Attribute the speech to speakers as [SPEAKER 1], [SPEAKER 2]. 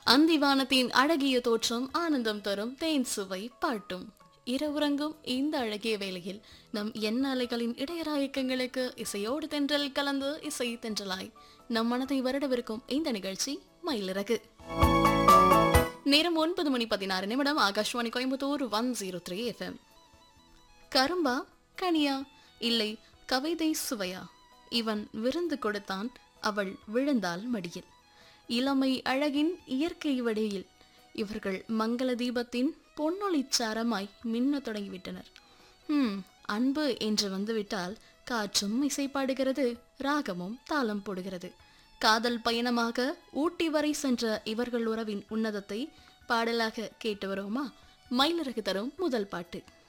[SPEAKER 1] அந்திவானத்தின் அழகிய தோற்றம் ஆனந்தம் தரும் தேன் சுவை பாட்டும் இரவுறங்கும் இந்த அழகிய வேளையில் நம் எண்ணலைகளின் இடையராயக்கங்களுக்கு இசையோடு தென்றல் கலந்து இசை தென்றலாய் நம் மனதை வருடவிருக்கும் இந்த நிகழ்ச்சி மயிலிறகு நேரம் ஒன்பது மணி பதினாறு நிமிடம் Akashvani Coimbatore one zero three FM கரும்பா கனியா இல்லை கவிதை சுவையா இவன் விருந்து கொடுத்தான் அவள் விழுந்தாள் மடியில் இளமை அழகின் இயற்கை வடியில் இவர்கள் மங்கள தீபத்தின் பொன்னொளிச் சாரமாய் மின்னத் தொடங்கிவிட்டனர் ஹம் அன்பு என்று வந்துவிட்டால் காற்றும் இசைப்பாடுகிறது ராகமும் தாளம் போடுகிறது காதல் பயணமாக ஊட்டி வரை சென்ற இவர்கள் உறவின் உன்னதத்தை பாடலாக கேட்டு வரோமா மயிலிறகு தரும் முதல் பாட்டு